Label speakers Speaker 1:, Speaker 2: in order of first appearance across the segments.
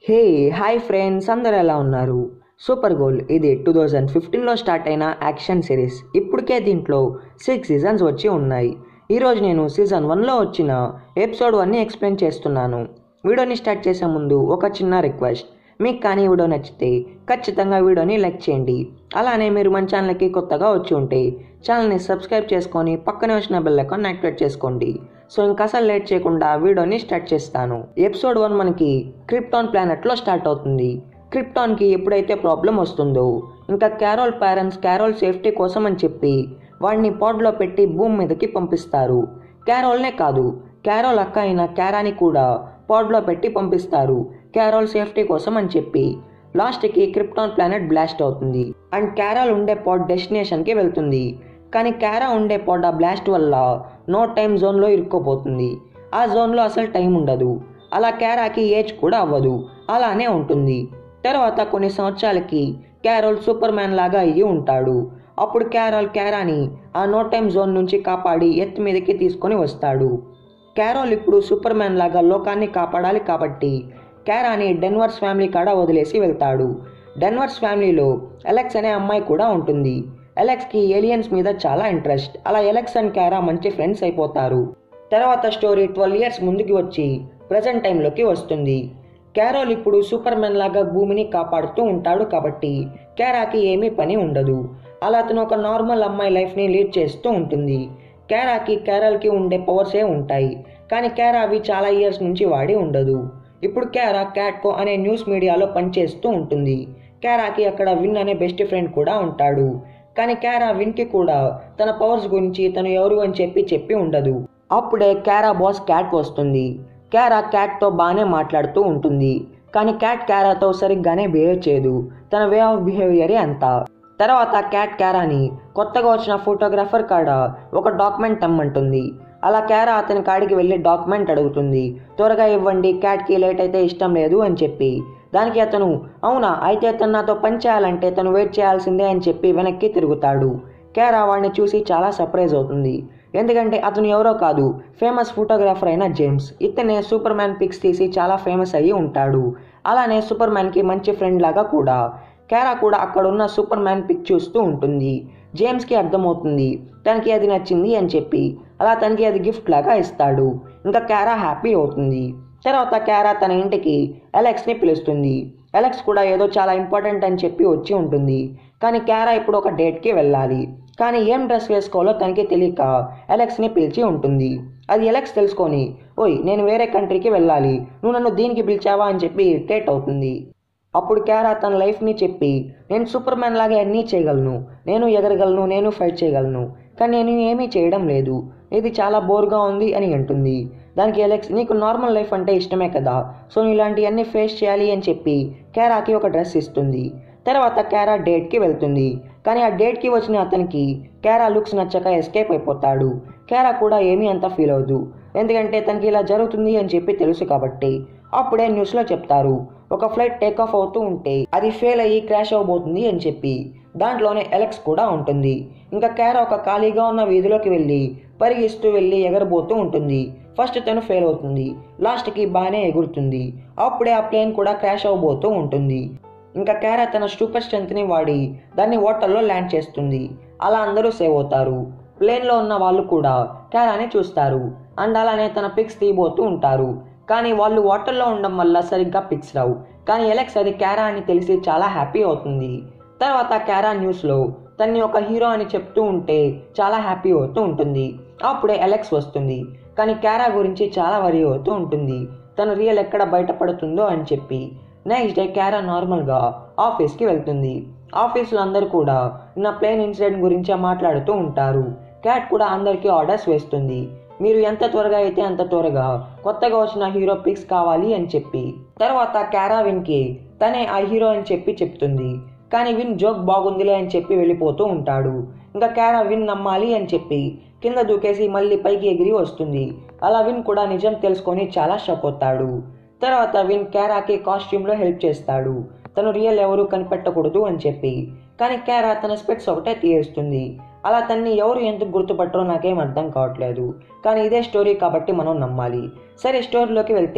Speaker 1: hey hi friends అందరు ఎలా ఉన్నారు సూపర్ గోల్ ఇది టూ థౌజండ్ ఫిఫ్టీన్లో స్టార్ట్ అయిన యాక్షన్ సిరీస్ ఇప్పటికే దీంట్లో సిక్స్ సీజన్స్ వచ్చి ఉన్నాయి ఈరోజు నేను సీజన్ వన్లో వచ్చిన ఎపిసోడ్ వన్ని ఎక్స్ప్లెయిన్ చేస్తున్నాను వీడియోని స్టార్ట్ చేసే ముందు ఒక చిన్న రిక్వెస్ట్ మీకు కానీ ఈ వీడియో నచ్చితే ఖచ్చితంగా వీడియోని లైక్ చేయండి అలానే మీరు మన ఛానల్కి కొత్తగా వచ్చి ఉంటే ఛానల్ని సబ్స్క్రైబ్ చేసుకొని పక్కనే వచ్చిన బెల్ ఐకాన్ యాక్టివేట్ చేసుకోండి సో ఇంకా అసలు లేట్ చేయకుండా వీడియోని స్టార్ట్ చేస్తాను ఎపిసోడ్ వన్ మనకి క్రిప్టాన్ ప్లానెట్లో స్టార్ట్ అవుతుంది క్రిప్టాన్కి ఎప్పుడైతే ప్రాబ్లం వస్తుందో ఇంకా క్యారోల్ పేరెంట్స్ క్యారోల్ సేఫ్టీ కోసం అని చెప్పి వాడిని పాడ్లో పెట్టి భూమి మీదకి పంపిస్తారు క్యారోల్నే కాదు క్యారోల్ అక్క అయిన క్యారాని కూడా పాడ్లో పెట్టి పంపిస్తారు క్యారోల్ సేఫ్టీ కోసం అని చెప్పి లాస్ట్కి క్రిప్టాన్ ప్లానెట్ బ్లాస్ట్ అవుతుంది అండ్ క్యారాల్ ఉండే పాడ్ డెస్టినేషన్కి వెళ్తుంది కానీ క్యారా ఉండే పాడ్ ఆ బ్లాస్ట్ వల్ల నో టైం జోన్లో ఇరుక్కుపోతుంది ఆ జోన్లో అసలు టైం ఉండదు అలా క్యారాకి ఏజ్ కూడా అవ్వదు అలానే ఉంటుంది తర్వాత కొన్ని సంవత్సరాలకి క్యారోల్ సూపర్ మ్యాన్ లాగా అయ్యి ఉంటాడు అప్పుడు క్యారోల్ క్యారాని ఆ నో టైం జోన్ నుంచి కాపాడి ఎత్తు మీదకి తీసుకొని వస్తాడు క్యారోల్ ఇప్పుడు సూపర్ మ్యాన్ లాగా లోకాన్ని కాపాడాలి కాబట్టి క్యారాని డెన్వర్స్ ఫ్యామిలీ కాడ వదిలేసి వెళ్తాడు డెన్వర్స్ ఫ్యామిలీలో ఎలెక్స్ అనే అమ్మాయి కూడా ఉంటుంది ఎలెక్స్కి ఏలియన్స్ మీద చాలా ఇంట్రెస్ట్ అలా ఎలెక్స్ అండ్ క్యారా మంచి ఫ్రెండ్స్ అయిపోతారు తర్వాత స్టోరీ ట్వెల్వ్ ఇయర్స్ ముందుకి వచ్చి ప్రజెంట్ టైంలోకి వస్తుంది క్యారోల్ ఇప్పుడు సూపర్ మ్యాన్ లాగా భూమిని కాపాడుతూ ఉంటాడు కాబట్టి క్యారాకి ఏమీ పని ఉండదు అలా అతను ఒక నార్మల్ అమ్మాయి లైఫ్ని లీడ్ చేస్తూ ఉంటుంది క్యారాకి క్యారల్కి ఉండే పవర్సే ఉంటాయి కానీ క్యారా అవి చాలా ఇయర్స్ నుంచి వాడి ఉండదు ఇప్పుడు క్యారా క్యాట్కో అనే న్యూస్ మీడియాలో పనిచేస్తూ ఉంటుంది క్యారాకి అక్కడ విన్ అనే బెస్ట్ ఫ్రెండ్ కూడా ఉంటాడు కానీ క్యారా విన్కి కూడా తన పవర్స్ గురించి తను ఎవరు అని చెప్పి చెప్పి ఉండదు అప్పుడే క్యారా బాస్ క్యాట్ వస్తుంది క్యారా క్యాట్తో బాగానే మాట్లాడుతూ ఉంటుంది కానీ క్యాట్ క్యారాతో సరిగ్గానే బిహేవ్ చేయదు తన వే ఆఫ్ బిహేవియరే అంతా తర్వాత క్యాట్ క్యారాని కొత్తగా వచ్చిన ఫోటోగ్రాఫర్ కాడ ఒక డాక్యుమెంట్ తెమ్మంటుంది అలా క్యారా అతని కాడికి వెళ్ళి డాక్యుమెంట్ అడుగుతుంది త్వరగా ఇవ్వండి క్యాట్కి లేట్ అయితే ఇష్టం లేదు అని చెప్పి దానికి అతను అవునా అయితే తను నాతో పని చేయాలంటే తను వెయిట్ చేయాల్సిందే అని చెప్పి వెనక్కి తిరుగుతాడు క్యారా వాడిని చూసి చాలా సర్ప్రైజ్ అవుతుంది ఎందుకంటే అతను ఎవరో కాదు ఫేమస్ ఫోటోగ్రాఫర్ అయిన జేమ్స్ ఇతనే సూపర్ మ్యాన్ పిక్స్ తీసి చాలా ఫేమస్ అయ్యి ఉంటాడు అలానే సూపర్ మ్యాన్కి మంచి ఫ్రెండ్ లాగా కూడా క్యారా కూడా అక్కడ ఉన్న సూపర్ మ్యాన్ పిక్ చూస్తూ ఉంటుంది జేమ్స్కి అర్థమవుతుంది తనకి అది నచ్చింది అని చెప్పి అలా తనకి అది గిఫ్ట్ లాగా ఇస్తాడు ఇంకా క్యారా హ్యాపీ అవుతుంది తర్వాత క్యారా తన ఇంటికి అలెక్స్ని పిలుస్తుంది అలెక్స్ కూడా ఏదో చాలా ఇంపార్టెంట్ అని చెప్పి వచ్చి ఉంటుంది కానీ క్యారా ఇప్పుడు ఒక డేట్కి వెళ్ళాలి కానీ ఏం డ్రెస్ వేసుకోవాలో తనకి తెలియక అలెక్స్ని పిలిచి ఉంటుంది అది అలెక్స్ తెలుసుకొని ఓయ్ నేను వేరే కంట్రీకి వెళ్ళాలి నువ్వు నన్ను దీనికి పిలిచావా అని చెప్పి ఇరిటేట్ అవుతుంది అప్పుడు క్యారా తన లైఫ్ని చెప్పి నేను సూపర్ మ్యాన్ లాగా అన్నీ చేయగలను నేను ఎగరగలను నేను ఫైట్ చేయగలను కానీ నేను ఏమీ చేయడం లేదు ఇది చాలా బోర్గా ఉంది అని అంటుంది దానికి ఎలెక్స్ నీకు నార్మల్ లైఫ్ అంటే ఇష్టమే కదా సో నువ్వు ఇలాంటివన్నీ ఫేస్ చేయాలి అని చెప్పి క్యారాకి ఒక డ్రెస్ ఇస్తుంది తర్వాత క్యారా డేట్కి వెళ్తుంది కానీ ఆ డేట్కి వచ్చిన అతనికి క్యారా లుక్స్ నచ్చక ఎస్కేప్ అయిపోతాడు క్యారా కూడా ఏమీ అంత ఫీల్ అవ్వదు ఎందుకంటే తనకి ఇలా జరుగుతుంది అని చెప్పి తెలుసు కాబట్టి అప్పుడే న్యూస్లో చెప్తారు ఒక ఫ్లైట్ టేక్ ఆఫ్ అవుతూ ఉంటే అది ఫెయిల్ అయ్యి క్రాష్ అవబోతుంది అని చెప్పి దాంట్లోనే ఎలెక్స్ కూడా ఉంటుంది ఇంకా క్యారా ఒక ఖాళీగా ఉన్న వీధిలోకి వెళ్ళి పరిగిస్తూ వెళ్ళి ఎగరబోతూ ఉంటుంది ఫస్ట్ తను ఫెయిల్ అవుతుంది లాస్ట్కి బాగానే ఎగురుతుంది అప్పుడే ఆ ప్లేన్ కూడా క్రాష్ అవ్వబోతూ ఉంటుంది ఇంకా క్యారా తన సూపర్ స్ట్రెంత్ని వాడి దాన్ని వాటర్లో ల్యాండ్ చేస్తుంది అలా అందరూ సేవ్ అవుతారు ప్లేన్లో ఉన్న వాళ్ళు కూడా క్యారాని చూస్తారు అండ్ అలానే తన పిక్స్ తీయబోతూ ఉంటారు కానీ వాళ్ళు వాటర్లో ఉండడం వల్ల సరిగ్గా పిక్స్ రావు కానీ ఎలెక్స్ అది క్యారా అని తెలిసి చాలా హ్యాపీ అవుతుంది తర్వాత క్యారా న్యూస్లో తన్ని ఒక హీరో అని చెప్తూ ఉంటే చాలా హ్యాపీ అవుతూ ఉంటుంది అప్పుడే ఎలెక్స్ వస్తుంది కానీ క్యారా గురించి చాలా వరి అవుతూ ఉంటుంది తను రియల్ ఎక్కడ బయటపడుతుందో అని చెప్పి నెక్స్ట్ డే క్యారా నార్మల్గా ఆఫీస్కి వెళ్తుంది ఆఫీస్లో అందరూ కూడా నా ప్లేన్ ఇన్సిడెంట్ గురించే మాట్లాడుతూ ఉంటారు క్యాట్ కూడా అందరికీ ఆర్డర్స్ వేస్తుంది మీరు ఎంత త్వరగా అయితే అంత త్వరగా కొత్తగా వచ్చిన హీరో పిక్స్ కావాలి అని చెప్పి తర్వాత క్యారా విన్కి తనే ఆ హీరో అని చెప్పి చెప్తుంది కానీ విన్ జోక్ బాగుందిలే అని చెప్పి వెళ్ళిపోతూ ఉంటాడు ఇంకా క్యారా విన్ నమ్మాలి అని చెప్పి కింద దూకేసి మళ్ళీ పైకి ఎగిరి వస్తుంది అలా విన్ కూడా నిజం తెలుసుకొని చాలా షాక్ అవుతాడు తర్వాత విన్ క్యారాకి కాస్ట్యూమ్లో హెల్ప్ చేస్తాడు తను రియల్ ఎవరు కనిపెట్టకూడదు అని చెప్పి కానీ క్యారా తన స్పెట్స్ ఒకటే తీయేస్తుంది అలా తన్ని ఎవరు ఎందుకు గుర్తుపట్టరో నాకేం అర్థం కావట్లేదు కానీ ఇదే స్టోరీ కాబట్టి మనం నమ్మాలి సరే స్టోరీలోకి వెళ్తే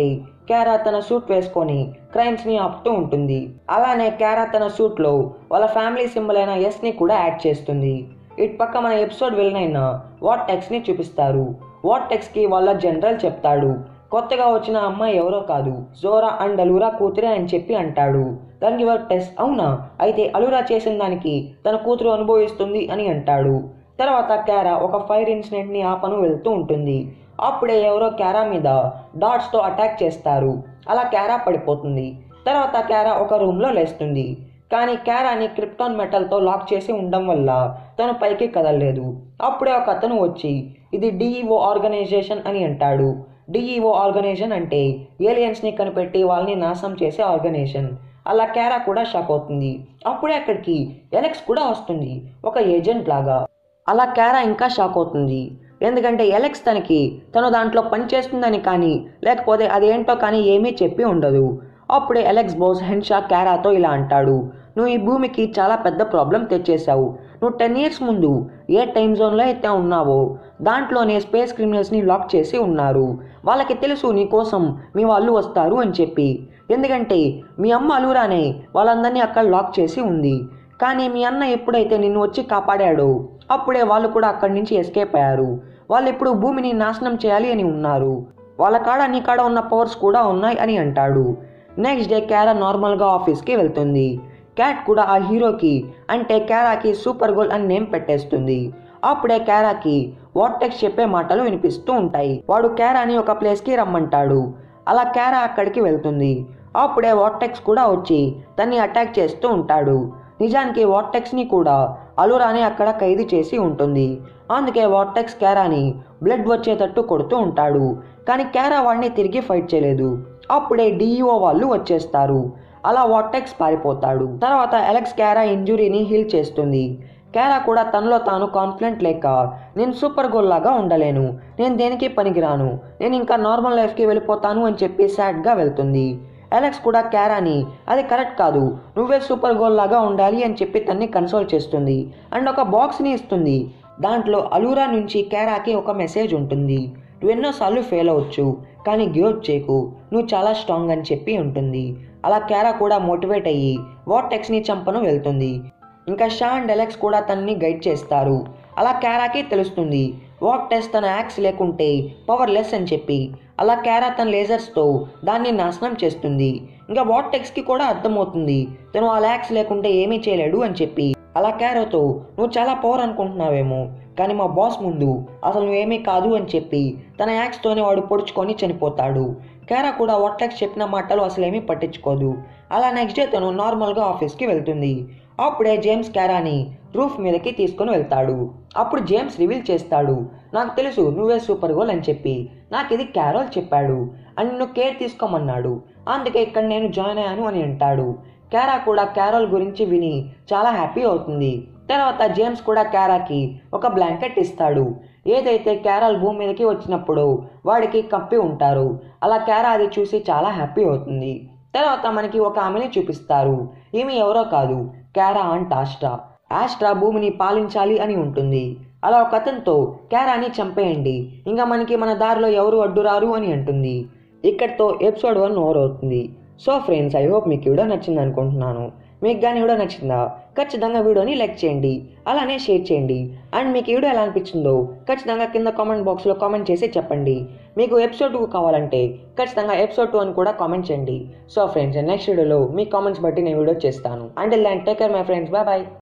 Speaker 1: క్యారా తన సూట్ వేసుకొని క్రైమ్స్ ని ఆపుతూ ఉంటుంది అలానే క్యారా తన సూట్ లో వాళ్ళ ఫ్యామిలీ సింబల్ అయిన ఎస్ ని కూడా యాడ్ చేస్తుంది ఇటు పక్క మన ఎపిసోడ్ వెళ్ళినైనా వాట్ టెక్స్ ని చూపిస్తారు వాట్ టెక్స్ కి వాళ్ళ జనరల్ చెప్తాడు కొత్తగా వచ్చిన అమ్మాయి ఎవరో కాదు జోరా అండ్ అలురా కూతురే అని చెప్పి అంటాడు దానికి వర్క్ టెస్ట్ అవునా అయితే అలురా చేసిన దానికి తన కూతురు అనుభవిస్తుంది అని అంటాడు తర్వాత క్యారా ఒక ఫైర్ ఇన్సిడెంట్ ని ఆపను వెళ్తూ ఉంటుంది అప్పుడే ఎవరో క్యారా మీద డాట్స్ తో అటాక్ చేస్తారు అలా క్యారా పడిపోతుంది తర్వాత క్యారా ఒక రూమ్ లో లేస్తుంది కానీ క్యారాని క్రిప్టాన్ మెటల్తో లాక్ చేసి ఉండడం వల్ల తను పైకి కదలలేదు అప్పుడే ఒక అతను వచ్చి ఇది డిఈఓ ఆర్గనైజేషన్ అని అంటాడు డిఈఓ ఆర్గనైజేషన్ అంటే ఏలియన్స్ని కనిపెట్టి వాళ్ళని నాశనం చేసే ఆర్గనైజేషన్ అలా క్యారా కూడా షాక్ అవుతుంది అప్పుడే అక్కడికి ఎలెక్స్ కూడా వస్తుంది ఒక ఏజెంట్ లాగా అలా క్యారా ఇంకా షాక్ అవుతుంది ఎందుకంటే ఎలెక్స్ తనకి తను దాంట్లో పనిచేస్తుందని కానీ లేకపోతే అదేంటో కానీ ఏమీ చెప్పి ఉండదు అప్పుడే ఎలెక్స్ బోస్ హెన్షా క్యారాతో ఇలా అంటాడు నువ్వు ఈ భూమికి చాలా పెద్ద ప్రాబ్లం తెచ్చేశావు నువ్వు టెన్ ఇయర్స్ ముందు ఏ టైం జోన్లో అయితే ఉన్నావో దాంట్లోనే స్పేస్ క్రిమినల్స్ని లాక్ చేసి ఉన్నారు వాళ్ళకి తెలుసు నీ కోసం మీ వాళ్ళు వస్తారు అని చెప్పి ఎందుకంటే మీ అమ్మ అలురానే వాళ్ళందరినీ అక్కడ లాక్ చేసి ఉంది కానీ మీ అన్న ఎప్పుడైతే నిన్ను వచ్చి కాపాడాడో అప్పుడే వాళ్ళు కూడా అక్కడి నుంచి ఎస్కేప్ అయ్యారు వాళ్ళు ఇప్పుడు భూమిని నాశనం చేయాలి అని ఉన్నారు వాళ్ళ కాడ నీ కాడ ఉన్న పవర్స్ కూడా ఉన్నాయి అని అంటాడు నెక్స్ట్ డే క్యారా నార్మల్గా ఆఫీస్కి వెళ్తుంది క్యాట్ కూడా ఆ హీరోకి అంటే క్యారాకి సూపర్ గోల్ అని నేమ్ పెట్టేస్తుంది అప్పుడే క్యారాకి వాటెక్స్ చెప్పే మాటలు వినిపిస్తూ ఉంటాయి వాడు క్యారాని ఒక ప్లేస్కి రమ్మంటాడు అలా క్యారా అక్కడికి వెళ్తుంది అప్పుడే వాటెక్స్ కూడా వచ్చి తన్ని అటాక్ చేస్తూ ఉంటాడు నిజానికి వాటెక్స్ని కూడా అలురాని అక్కడ ఖైదు చేసి ఉంటుంది అందుకే వాటెక్స్ క్యారాని బ్లడ్ వచ్చేటట్టు కొడుతూ ఉంటాడు కానీ క్యారా వాడిని తిరిగి ఫైట్ చేయలేదు అప్పుడే డిఈఓ వాళ్ళు వచ్చేస్తారు అలా వాటెక్స్ పారిపోతాడు తర్వాత ఎలెక్స్ క్యారా ఇంజురీని హీల్ చేస్తుంది క్యారా కూడా తనలో తాను కాన్ఫిడెంట్ లేక నేను సూపర్ గోల్ లాగా ఉండలేను నేను దేనికి పనికిరాను నేను ఇంకా నార్మల్ లైఫ్కి వెళ్ళిపోతాను అని చెప్పి సాడ్గా వెళ్తుంది అలెక్స్ కూడా క్యారాని అది కరెక్ట్ కాదు నువ్వే సూపర్ గోల్ లాగా ఉండాలి అని చెప్పి తన్ని కన్సోల్ చేస్తుంది అండ్ ఒక బాక్స్ని ఇస్తుంది దాంట్లో అలూరా నుంచి క్యారాకి ఒక మెసేజ్ ఉంటుంది నువ్వు ఎన్నోసార్లు ఫెయిల్ అవ్వచ్చు కానీ గివ్ చేయకు నువ్వు చాలా స్ట్రాంగ్ అని చెప్పి ఉంటుంది అలా క్యారా కూడా మోటివేట్ అయ్యి వాటెక్స్ని చంపను వెళ్తుంది ఇంకా షా అండ్ ఎలెక్స్ కూడా తనని గైడ్ చేస్తారు అలా క్యారాకి తెలుస్తుంది వాట్ టెస్ట్ తన యాక్స్ లేకుంటే పవర్లెస్ అని చెప్పి అలా క్యారా తన లేజర్స్తో దాన్ని నాశనం చేస్తుంది ఇంకా వాట్ టెక్స్కి కూడా అర్థమవుతుంది తను ఆ యాక్స్ లేకుంటే ఏమీ చేయలేడు అని చెప్పి అలా క్యారోతో నువ్వు చాలా పవర్ అనుకుంటున్నావేమో కానీ మా బాస్ ముందు అసలు నువ్వేమీ కాదు అని చెప్పి తన యాక్స్తోనే వాడు పొడుచుకొని చనిపోతాడు క్యారా కూడా వాట్లెక్స్ చెప్పిన మాటలు అసలు ఏమీ పట్టించుకోదు అలా నెక్స్ట్ డే తను నార్మల్గా ఆఫీస్కి వెళ్తుంది అప్పుడే జేమ్స్ క్యారాని రూఫ్ మీదకి తీసుకొని వెళ్తాడు అప్పుడు జేమ్స్ రివీల్ చేస్తాడు నాకు తెలుసు నువ్వే సూపర్ గోల్ అని చెప్పి నాకు ఇది క్యారోల్ చెప్పాడు అని నువ్వు కేర్ తీసుకోమన్నాడు అందుకే ఇక్కడ నేను జాయిన్ అయ్యాను అని అంటాడు క్యారా కూడా క్యారోల్ గురించి విని చాలా హ్యాపీ అవుతుంది తర్వాత జేమ్స్ కూడా క్యారాకి ఒక బ్లాంకెట్ ఇస్తాడు ఏదైతే క్యారల్ భూమి మీదకి వచ్చినప్పుడు వాడికి కప్పి ఉంటారు అలా క్యారా అది చూసి చాలా హ్యాపీ అవుతుంది తర్వాత మనకి ఒక ఆమెని చూపిస్తారు ఈమె ఎవరో కాదు క్యారా అండ్ ఆస్ట్రా ఆస్ట్రా భూమిని పాలించాలి అని ఉంటుంది అలా ఒక అతనితో క్యారాని చంపేయండి ఇంకా మనకి మన దారిలో ఎవరు అడ్డురారు అని అంటుంది ఇక్కడితో ఎపిసోడ్ వన్ ఓవర్ అవుతుంది సో ఫ్రెండ్స్ ఐ హోప్ మీకు వీడియో నచ్చింది అనుకుంటున్నాను మీకు కానీ వీడియో నచ్చిందా ఖచ్చితంగా వీడియోని లైక్ చేయండి అలానే షేర్ చేయండి అండ్ మీకు ఈ వీడియో ఎలా అనిపించిందో ఖచ్చితంగా కింద కామెంట్ బాక్స్లో కామెంట్ చేసి చెప్పండి మీకు ఎపిసోడ్ టూ కావాలంటే ఖచ్చితంగా ఎపిసోడ్ టూ అని కూడా కామెంట్ చేయండి సో ఫ్రెండ్స్ నెక్స్ట్ వీడియోలో మీ కామెంట్స్ బట్టి నేను వీడియో చేస్తాను and then take care my friends bye bye